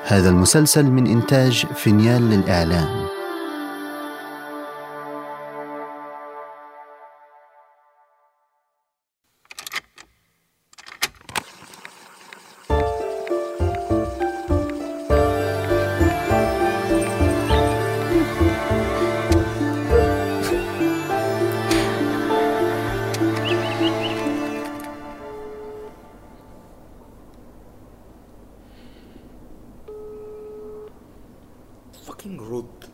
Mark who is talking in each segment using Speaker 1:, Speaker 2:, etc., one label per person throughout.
Speaker 1: هذا المسلسل من إنتاج فينيال للإعلام
Speaker 2: fucking رد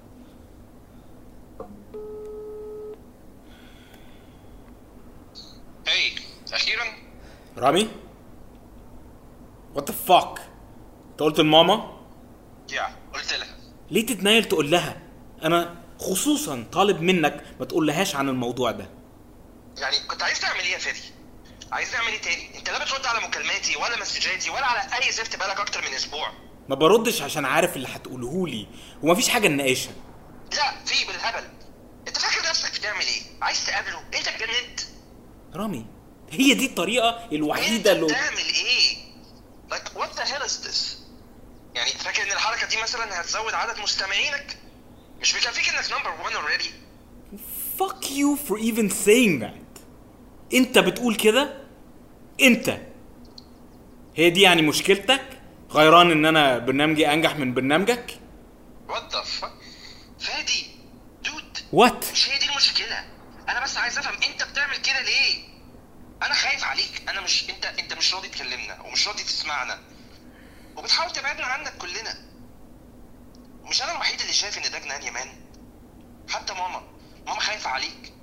Speaker 3: هاي اخيرا
Speaker 2: رامي وات ذا فاك انت قلت لماما
Speaker 3: يا قلت لها
Speaker 2: ليه تتنايل تقول لها انا خصوصا طالب منك ما تقول لهاش عن الموضوع ده
Speaker 3: يعني كنت عايز تعمل ايه يا فادي عايز نعمل ايه تاني انت لا بترد على مكالماتي ولا مسجاتي ولا على اي زفت بقالك اكتر من اسبوع
Speaker 2: ما بردش عشان عارف اللي هتقوله لي ومفيش حاجه نناقشها
Speaker 3: لا في بالهبل انت فاكر نفسك بتعمل ايه عايز تقابله انت اتجننت
Speaker 2: رامي هي دي الطريقه الوحيده
Speaker 3: انت
Speaker 2: اللي
Speaker 3: بتعمل ايه like what the hell is this يعني فاكر ان الحركه دي مثلا هتزود عدد مستمعينك مش بيكفيك انك نمبر 1 already
Speaker 2: fuck you for even saying that انت بتقول كده انت هي دي يعني مشكلتك غيران ان انا برنامجي انجح من برنامجك
Speaker 3: what the fuck فادي دود
Speaker 2: وات
Speaker 3: مش هي دي المشكلة أنا بس عايز أفهم أنت بتعمل كده ليه؟ أنا خايف عليك أنا مش أنت أنت مش راضي تكلمنا ومش راضي تسمعنا وبتحاول تبعدنا عنك كلنا مش أنا الوحيد اللي شايف إن ده جنان يا مان حتى ماما ماما خايفة عليك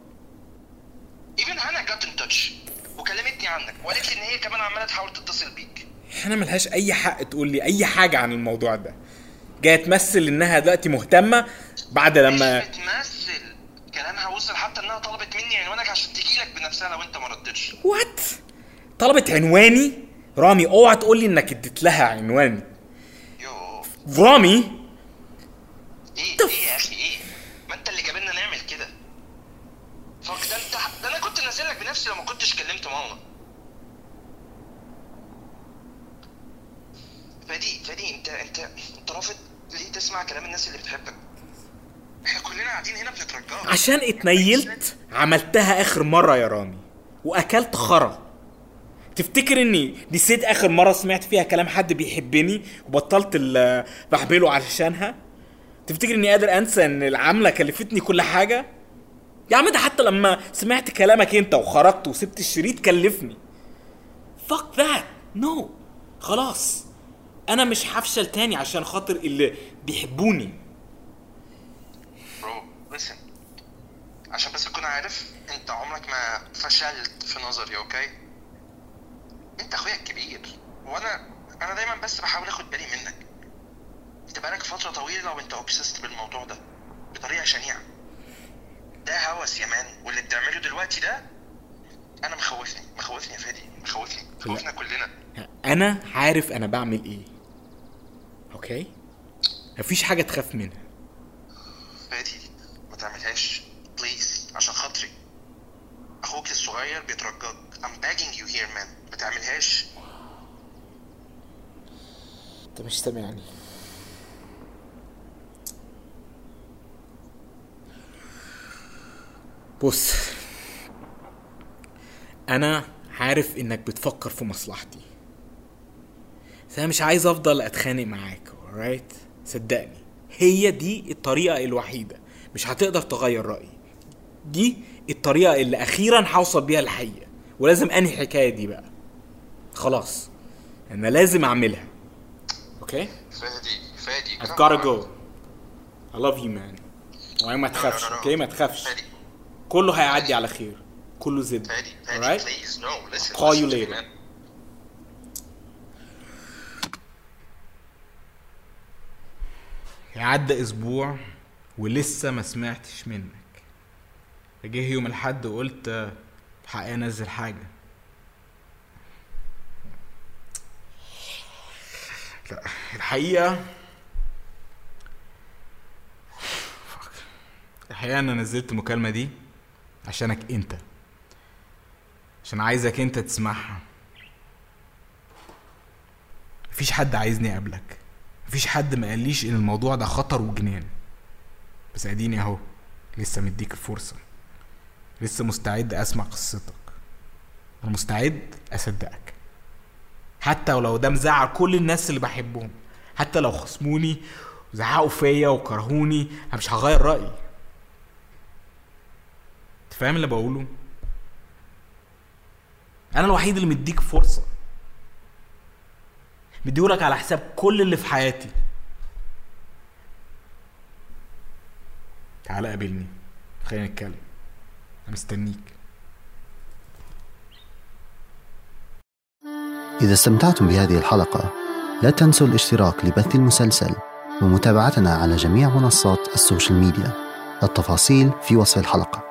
Speaker 3: even هانا جت ان تاتش وكلمتني عنك وقالت لي إن هي كمان عمالة تحاول تتصل بيك
Speaker 2: انا ملهاش اي حق تقول لي اي حاجه عن الموضوع ده جايه تمثل انها دلوقتي مهتمه بعد لما
Speaker 3: مش بتمثل كلامها وصل حتى إنها طلبت مني عنوانك عشان تجيلك بنفسها لو أنت ما ردتش
Speaker 2: وات طلبت عنواني رامي اوعى تقول لي انك اديت لها عنواني
Speaker 3: يو
Speaker 2: رامي
Speaker 3: ايه ايه يا اخي ايه ما انت اللي جابلنا نعمل كده فك ده انت ده انا كنت نازل لك بنفسي لو ما كنتش كلمت ماما فادي فادي انت انت انت رافض ليه تسمع كلام الناس اللي بتحبك احنا كلنا قاعدين هنا بنترجاك
Speaker 2: عشان اتنيلت عملتها اخر مره يا رامي واكلت خرا تفتكر اني نسيت اخر مره سمعت فيها كلام حد بيحبني وبطلت ال- بحبله علشانها تفتكر اني قادر انسى ان العمله كلفتني كل حاجه يا عم ده حتى لما سمعت كلامك انت وخرجت وسبت الشريط كلفني fuck that no خلاص انا مش هفشل تاني عشان خاطر اللي بيحبوني
Speaker 3: برو listen عشان بس تكون عارف انت عمرك ما فشلت في نظري اوكي انت اخويا الكبير وانا انا دايما بس بحاول اخد بالي منك انت بقالك فترة طويلة وانت اوبسست بالموضوع ده بطريقة شنيعة ده هوس يا مان واللي بتعمله دلوقتي ده انا مخوفني مخوفني يا فادي مخوفني مخوفنا كلنا
Speaker 2: انا عارف انا بعمل ايه اوكي مفيش حاجه تخاف منها
Speaker 3: فادي ما تعملهاش بليز عشان خاطري اخوك الصغير بيترجاك I'm begging you here man ما تعملهاش
Speaker 2: انت مش سامعني بص انا عارف انك بتفكر في مصلحتي بس انا مش عايز افضل اتخانق معاك alright صدقني هي دي الطريقة الوحيدة مش هتقدر تغير رأيي دي الطريقة اللي أخيرا هوصل بيها الحقيقة ولازم أنهي الحكاية دي بقى خلاص أنا لازم أعملها أوكي
Speaker 3: فادي فادي
Speaker 2: I've
Speaker 3: come
Speaker 2: gotta
Speaker 3: on.
Speaker 2: go I love you man وما ما تخافش
Speaker 3: no, no.
Speaker 2: اوكي ما تخافش
Speaker 3: فادي
Speaker 2: كله هيعدي على خير كله زب
Speaker 3: فادي فادي
Speaker 2: alright
Speaker 3: please no listen
Speaker 2: Call you
Speaker 3: listen to me,
Speaker 2: later.
Speaker 3: man.
Speaker 2: عدى اسبوع ولسه ما سمعتش منك جه يوم الحد وقلت آه، حقي انزل حاجه لا الحقيقه Fuck. الحقيقه انا نزلت المكالمه دي عشانك انت عشان عايزك انت تسمعها مفيش حد عايزني اقابلك مفيش حد ما قاليش ان الموضوع ده خطر وجنان بس اديني اهو لسه مديك الفرصة لسه مستعد اسمع قصتك انا مستعد اصدقك حتى ولو ده مزعل كل الناس اللي بحبهم حتى لو خصموني وزعقوا فيا وكرهوني انا مش هغير رايي انت فاهم اللي بقوله انا الوحيد اللي مديك فرصه مديهولك على حساب كل اللي في حياتي تعال قابلني خلينا نتكلم انا مستنيك
Speaker 1: إذا استمتعتم بهذه الحلقة لا تنسوا الاشتراك لبث المسلسل ومتابعتنا على جميع منصات السوشيال ميديا التفاصيل في وصف الحلقه